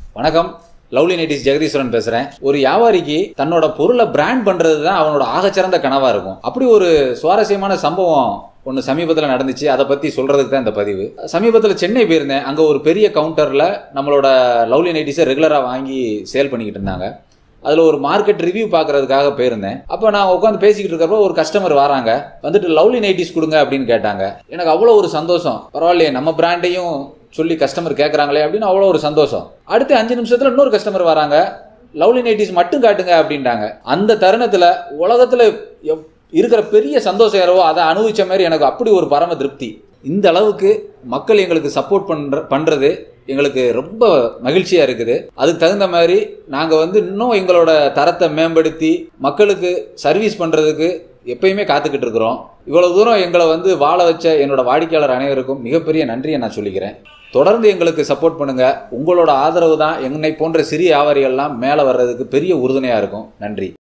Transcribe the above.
வணக்கம் lovely nighties Jegatheeswaran பேசுறேன் ஒரு வியாபாரிக்கு தன்னோட பொருளை பிராண்ட் பண்றது தான் அவனோட ஆகச்சிறந்த கனவா இருக்கும் அப்படி ஒரு சுவாரஸ்யமான சம்பவம் ஒன்று சமீபத்தில் நடந்துச்சு அதை பற்றி சொல்கிறதுக்கு தான் இந்த பதிவு சமீபத்தில் சென்னை போயிருந்தேன் அங்கே ஒரு பெரிய கவுண்டரில் நம்மளோட லவ்லி நைட்டிஸை ரெகுலராக வாங்கி சேல் பண்ணிக்கிட்டு இருந்தாங்க அதில் ஒரு மார்க்கெட் ரிவ்யூ பார்க்கறதுக்காக போயிருந்தேன் அப்போ நான் உட்காந்து பேசிக்கிட்டு இருக்கிறப்ப ஒரு கஸ்டமர் வராங்க வந்துட்டு லவ்லி நைட்டிஸ் கொடுங்க அப்படின்னு கேட்டாங்க எனக்கு அவ்வளோ ஒரு சந்தோஷம் பரவாயில்லையே நம்ம பிராண்டையும் சொல்லி கஸ்டமர் கேட்குறாங்களே அப்படின்னு அவ்வளோ ஒரு சந்தோஷம் அடுத்து அஞ்சு நிமிஷத்தில் இன்னொரு கஸ்டமர் வராங்க லவ்லி நைட்டிஸ் மட்டும் காட்டுங்க அப்படின்ட்டாங்க அந்த தருணத்தில் உலகத்தில் எவ் இருக்கிற பெரிய சந்தோஷம் யாரோ அதை அனுபவிச்ச மாதிரி எனக்கு அப்படி ஒரு பரம திருப்தி இந்த அளவுக்கு மக்கள் எங்களுக்கு சப்போர்ட் பண்ற பண்றது எங்களுக்கு ரொம்ப மகிழ்ச்சியா இருக்குது அதுக்கு தகுந்த மாதிரி நாங்க வந்து இன்னும் எங்களோட தரத்தை மேம்படுத்தி மக்களுக்கு சர்வீஸ் பண்றதுக்கு எப்பயுமே காத்துக்கிட்டு இருக்கிறோம் இவ்வளவு தூரம் எங்களை வந்து வாழ வச்ச என்னோட வாடிக்கையாளர் அனைவருக்கும் மிகப்பெரிய நன்றியை நான் சொல்லிக்கிறேன் தொடர்ந்து எங்களுக்கு சப்போர்ட் பண்ணுங்க உங்களோட ஆதரவு தான் என்னை போன்ற சிறிய வியாபாரிகள்லாம் மேலே வர்றதுக்கு பெரிய உறுதுணையா இருக்கும் நன்றி